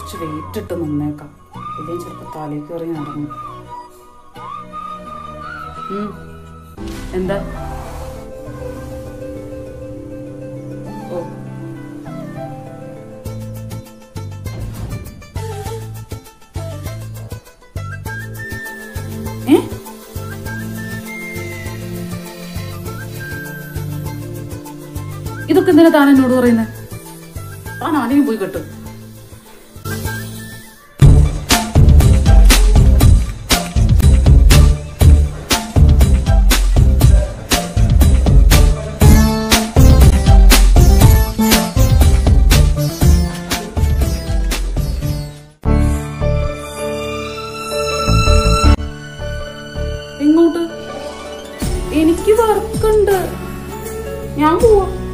കുറച്ച് വെയിറ്റ് ഇട്ട് നിന്നേക്കാം ഇല്ലെങ്കിൽ ചിലപ്പോൾ തലയിൽ കയറി നടന്നു ഉം. എന്താ ഓ ഏ ഇതൊക്കെ എന്തിനാ താൻ എന്നോട് പറയുന്നത് താൻ ആദ്യം പോയി കെട്ടും എങ്ങോട്ട് എനിക്ക് വർക്കുണ്ട് ഞാൻ പോവാ